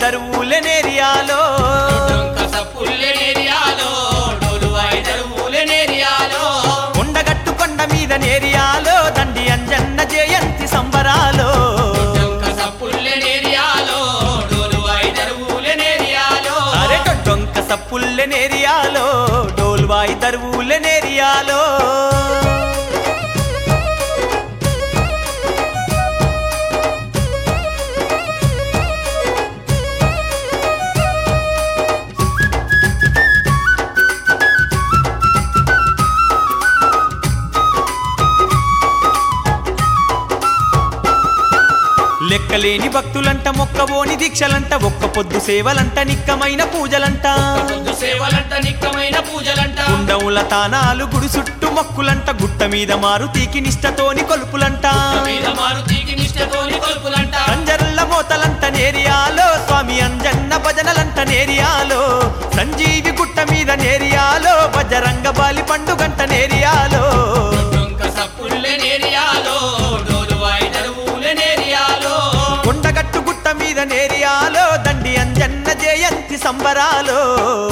దరువులనేరియాలో కసపుల్లెనేరియాలో డోలువాయి దరువులెనేరియాలో కొండగట్టు కొండ మీద నేరియాలో దండి అంజన్న జయంతి సంబరాలో కసపుల్లెనేరియాలో డోలువాయి దరువులెనేరియాలో అరే డొంక సప్పుల్లెనేరియాలో డోల్వాయి దరువులనేరియాలో లెక్కలేని భక్తులంట మొక్కబోని దీక్షలంట ఒక్క పొద్దు సేవలంట నిక్కమైన పూజలంట పొద్దు సేవలంట నిక్కమైన పూజలంట కుండముల తానాలు గుడి చుట్టూ మొక్కులంట గుట్ట మీద మారుతీకి నిష్టతోని కొలుపులంట మీద మారుతీకి నిష్టతోని కొలుపులంట కంజర్ల మోతలంట నేరియాలో స్వామి అంజన్న భజనలంట నేరియాలో సంజీవి గుట్ట మీద నేరియాలో బజరంగ బాలి పండుగంట నేరియాలో కసపుల్లెనేరియాలో డోలువాయి దరువులెనేరియాలో కొండగట్టు గుట్ట మీద నేరియాలో దండి అంజన్న జయంతి సంబరాలో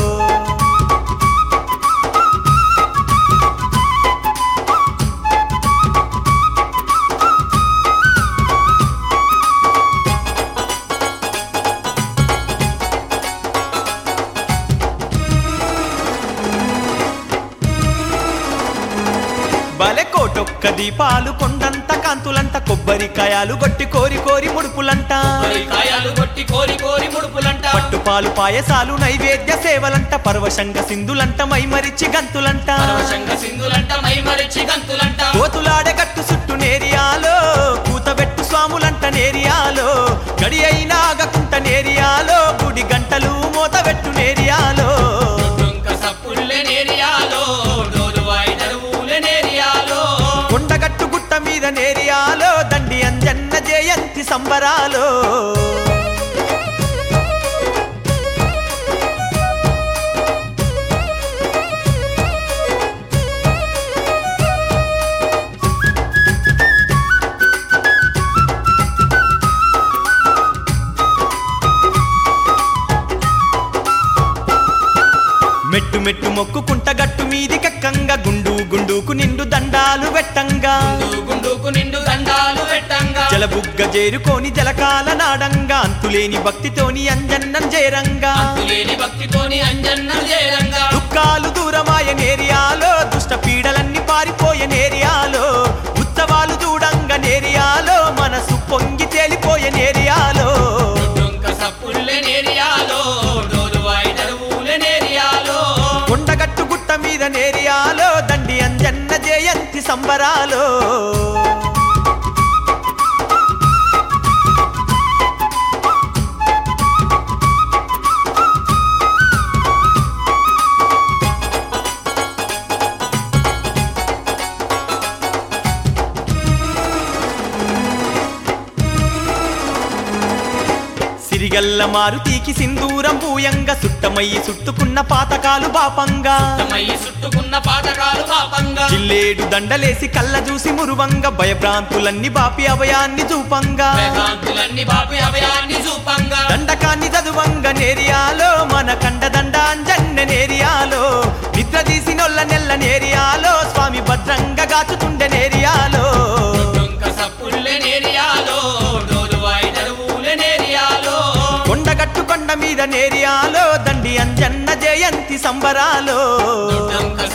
బలె కోటొక్క దీపాలు కొండంత కాంతులంట కొబ్బరికాయలు గొట్టి కోరి కోరి ముడుపులంట కాయాలు కొట్టి కోరి కోరి ముడుపులంట పట్టుపాలు పాయసాలు నైవేద్య సేవలంట పరవశంగ సింధులంట మైమరిచి గంతులంట పరవశంగ సింధులంట మైమరిచి గంతులంట కోతులాడే గట్టు చుట్టూ నేరియాలో కూతబెట్టు స్వాములంట నేరియాలో గడి అయినా ఆగకుంట నేరియాలో గుడి గంటలు మోతబెట్టు నేరియాలో కసపుల్లెనేరియాలో డోలువాయి దరువులెనేరియాలో కొండగట్టు గుట్ట మీద నేరియాలో దండి అంజన్న జయంతి సంబరాలో మెట్టు మెట్టు మొక్కుకుంట గట్టు మీది కక్కంగా గుండు గుండుకు నిండు దండాలు వెట్టంగా గుండుకు నిండు దండాలు పెట్టంగా జలబుగ్గ చేరుకోని జలకాల నాడంగా అంతులేని భక్తితోని అంజన్నం చేరంగా లేని భక్తితోని అంజన్నం చేరంగా దుఃఖాలు దూరమాయ నేరియాలో దుష్ట పీడలన్నీ పారిపోయే నేరియాలో ఉత్సవాలు చూడంగా నేరియాలో మనసు పొంగి తేలిపోయే నేరియాలో కసపుల్లెనేరియాలో డోలువాయి దరువులెనేరియాలో కొండగట్టు గుట్ట మీద నేరియాలో దండి అంజన్న జయంతి సంబరాలో సిరిగల్ల మారుతీకి సింధూరం పూయంగా సుట్టమయ్యి చుట్టుకున్న పాతకాలు పాపంగా తమయ్యి చుట్టుకున్న పాతకాలు పాపంగా జిల్లేడు దండలేసి కళ్ళ చూసి మురువంగా భయభ్రాంతులన్నీ బాపి అభయాన్ని చూపంగా వేదాంతులన్నీ బాపి అభయాన్ని చూపంగా దండకాన్ని చదువంగా నేరియాలో మన కండ దండ అంజన్న నేరియాలో నిద్ర తీసినొల్ల నెల్ల నేరియాలో స్వామి భద్రంగా గాచుతుండే నేరియాలో కసపుల్లెనేరియాలో డోలువాయి దరువులెనేరియాలో కొండగట్టు కొండ మీద నేరియాలో దండి అంజన్న జయంతి సంబరాలో దొడ్డంక